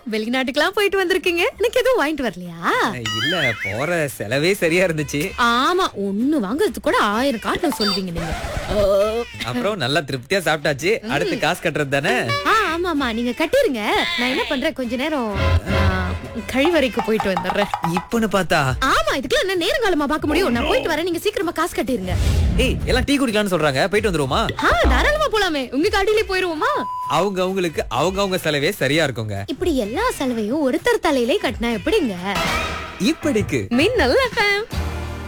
வெளிநாட்டுக்கெல்லாம் போயிட்டு வந்திருக்கீங்க எனக்கு எதுவும் வாங்கிட்டு வரலையா இல்ல போற செலவே சரியா இருந்துச்சு ஆமா ஒண்ணு வாங்குறதுக்கு கூட ஆயிரம் காட்டணும் சொல்வீங்க நீங்க ஓ. அப்புறம் நல்லா திருப்தியா சாப்பிட்டாச்சு அடுத்து காசு கட்டுறது தானே ஆ ஆமாமா நீங்க கட்டிருங்க நான் என்ன பண்றேன் கொஞ்ச நேரம் ஆ, கழிவறைக்கு போயிட்டு வந்துடுறேன் இப்பன்னு பார்த்தா ஆமா இதுக்கெல்லாம் என்ன நேரங்காலமா பார்க்க முடியும் நான் போயிட்டு வரேன் நீங்க சீக்கிரமா காசு கட்டிருங்க ஏய் எல்லாம் டீ குடிக்கலாம்னு சொல்றாங்க போயிட்டு வந்துருவோமா ஆ தாராளமா போலாமே உங்க கடையிலே போயிருவோமா அவங்க அவங்களுக்கு அவங்க அவங்க செலவே சரியா இருக்குங்க இப்படி எல்லா செலவையும் ஒருத்தர் தலையிலே கட்டினா எப்படிங்க இப்படிக்கு மின்னல் எஃப்எம்